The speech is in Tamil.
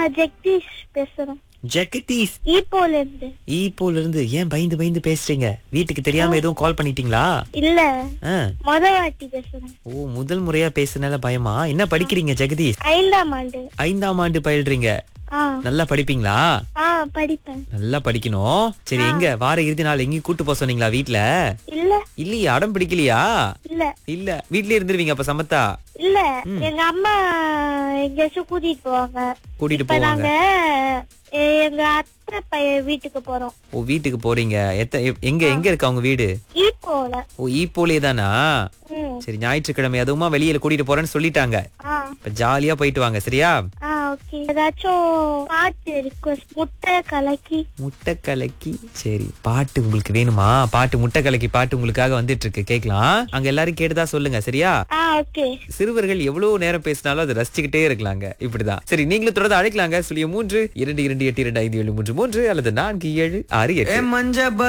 ஜெகதீஷ் பேசுறேன் ஜெகதீஷ் ஈப்போல இருந்து ஈப்போல இருந்து ஏன் பயந்து பயந்து பேசுறீங்க வீட்டுக்கு தெரியாம எதுவும் கால் பண்ணிட்டீங்களா இல்ல ஆ. மொத வாட்டி பேசுறேன் ஓ முதல் முறையா பேசுனால பயமா என்ன படிக்கிறீங்க ஜெகதீஷ் ஐந்தாம் ஆண்டு ஐந்தாம் ஆண்டு பயில்றீங்க ஆ நல்லா படிப்பீங்களா ஆ படிப்பேன் நல்லா படிக்கணும் சரி எங்க வார இறுதி நாள் எங்கேயும் கூட்டு போக சொன்னீங்களா வீட்ல இல்ல இல்லையா அடம் பிடிக்கலையா இல்ல இல்ல வீட்லயே இருந்துருவீங்க அப்ப சமத்தா இல்ல எங்க அம்மா எங்கேயாச்சும் கூட்டிட்டு போவாங்க கூட்டிட்டு இப்ப போவாங்க நாங்க எ- எங்க அத்தை பையன் வீட்டுக்கு போறோம் ஓ வீட்டுக்கு போறீங்க எத்த எ- எங்க எங்க இருக்கு அவங்க வீடு ஈப்போல ஓ ஈப்போலே தானா ம் சரி ஞாயிற்றுக்கிழமை அதுவுமா வெளியில கூட்டிட்டு போறேன்னு சொல்லிட்டாங்க ஆ இப்ப ஜாலியா போயிட்டு வாங்க சரியா ஆ ஓகே ஏதாச்சும் பாட்டு ரிக்வஸ்ட் முட்டை கலக்கி முட்டை கலக்கி சரி பாட்டு உங்களுக்கு வேணுமா பாட்டு முட்டை கலக்கி பாட்டு உங்களுக்காக வந்துட்டு இருக்கு கேக்கலாம் அங்க எல்லாரும் கேட்டுதா சொல்லுங்க சரியா ஆ ஓகே சிறுவர்கள் எவ்வளவு நேரம் பேசினாலும் அதை ரசிச்சுக்கிட்டே இருக்கலாங்க இப்படிதான் சரி நீங்களும் தொடர்ந்து அழைக்கலாங்க சுழிய மூன்று இரண்டு இரண்டு எட்டு இரண்டு ஐந்து ஏழு மூன்று மூன்று அல்லது நான்கு ஏழு ஆறு எட்டு மஞ்ச